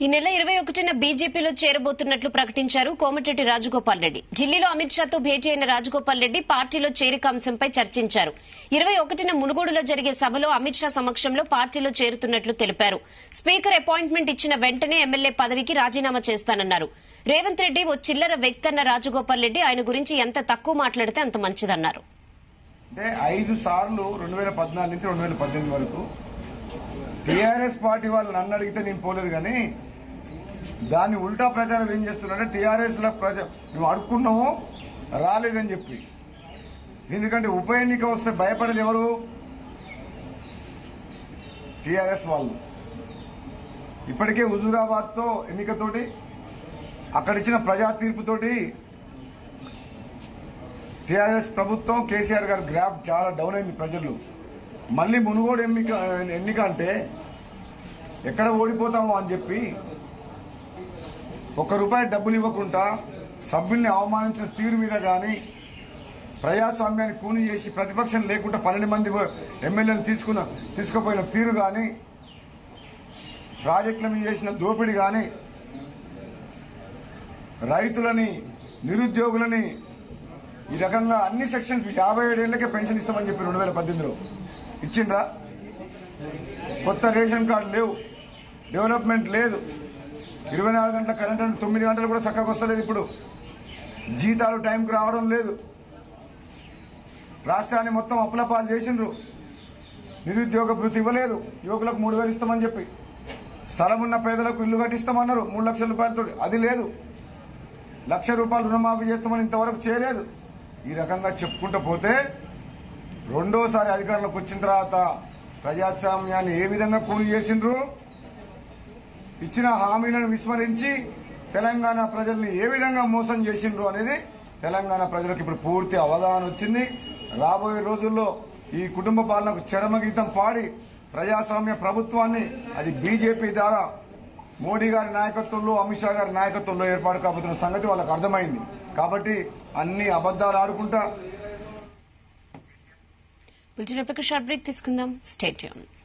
ఈ నెల ఇరవై ఒకటిన బీజేపీలో చేరబోతున్నట్లు ప్రకటించారు కోమటిరెడ్డి రాజగోపాల్ రెడ్డి ఢిల్లీలో అమిత్ షాతో భేటీ అయిన రాజగోపాల్ రెడ్డి పార్టీలో చేరిక అంశంపై చర్చించారు ఇరవై ఒకటిన మునుగోడులో జరిగే సభలో అమిత్ షా సమక్షంలో పార్టీలో చేరుతున్నట్లు తెలిపారు స్పీకర్ అపాయింట్మెంట్ ఇచ్చిన వెంటనే ఎమ్మెల్యే పదవికి రాజీనామా చేస్తానన్నారు రేవంత్ రెడ్డి ఓ చిల్లర వ్యక్తి అన్న రాజగోపాల్ రెడ్డి ఆయన గురించి ఎంత తక్కువ మాట్లాడితే అంత మంచిదన్నారు అంటే ఐదు సార్లు రెండు వేల పద్నాలుగు నుంచి రెండు వేల పద్దెనిమిది వరకు టీఆర్ఎస్ పార్టీ వాళ్ళు నన్ను అడిగితే నేను పోలేదు కానీ దాన్ని ఉల్టా ప్రచారం ఏం చేస్తున్నారంటే టీఆర్ఎస్ లో ప్రజ నువ్వు అడుక్కున్నావు రాలేదని చెప్పి ఎందుకంటే ఉప ఎన్నిక వస్తే భయపడేది ఎవరు టీఆర్ఎస్ వాళ్ళు ఇప్పటికే హుజూరాబాద్ తో ఎన్నికతోటి అక్కడ ఇచ్చిన ప్రజా తీర్పుతోటి టీఆర్ఎస్ ప్రభుత్వం కేసీఆర్ గారి గ్రాఫ్ చాలా డౌన్ అయింది ప్రజలు మళ్ళీ మునుగోడు ఎన్నిక ఎన్నిక అంటే ఎక్కడ ఓడిపోతామో అని చెప్పి ఒక్క రూపాయి డబ్బులు ఇవ్వకుండా సభ్యుల్ని అవమానించిన తీరు మీద కానీ ప్రజాస్వామ్యాన్ని కూని చేసి ప్రతిపక్షం లేకుండా పన్నెండు మంది ఎమ్మెల్యేలు తీసుకున్న తీసుకుపోయిన తీరు కానీ ప్రాజెక్టుల మీద చేసిన దోపిడీ కానీ రైతులని నిరుద్యోగులని ఈ రకంగా అన్ని సెక్షన్స్ యాభై ఏడేళ్లకే పెన్షన్ ఇస్తామని చెప్పి రెండు వేల పద్దెనిమిదిలో ఇచ్చిండ్రా కొత్త రేషన్ కార్డు లేవు డెవలప్మెంట్ లేదు ఇరవై నాలుగు గంటల కరెంట్ అంటే తొమ్మిది గంటలు కూడా చక్కగా వస్తలేదు ఇప్పుడు జీతాలు టైంకి రావడం లేదు రాష్ట్రాన్ని మొత్తం అప్పులపాలు చేసిండ్రు నిరుద్యోగ భృతి ఇవ్వలేదు యువకులకు మూడు వేలు ఇస్తామని చెప్పి స్థలం ఉన్న పేదలకు ఇల్లు కట్టిస్తామన్నారు మూడు లక్షల రూపాయలతో అది లేదు లక్ష రూపాయలు రుణమాఫీ చేస్తామని ఇంతవరకు చేయలేదు ఈ రకంగా చెప్పుకుంటూ పోతే రెండోసారి అధికారంలోకి వచ్చిన తర్వాత ప్రజాస్వామ్యాన్ని ఏ విధంగా కూలి చేసిండ్రు ఇచ్చిన హామీలను విస్మరించి తెలంగాణ ప్రజల్ని ఏ విధంగా మోసం చేసిండ్రు అనేది తెలంగాణ ప్రజలకు ఇప్పుడు పూర్తి అవగాహన వచ్చింది రాబోయే రోజుల్లో ఈ కుటుంబ పాలనకు చరమగీతం పాడి ప్రజాస్వామ్య ప్రభుత్వాన్ని అది బీజేపీ ద్వారా మోడీ గారి నాయకత్వంలో అమిత్ షా గారి నాయకత్వంలో ఏర్పాటు కాబోతున్న సంగతి వాళ్ళకు అర్థమైంది కాబట్టి అన్ని అబద్దాలు ఆడుకుంటా బులెటిన్ షార్ట్ బ్రేక్ తీసుకుందాం స్టేట్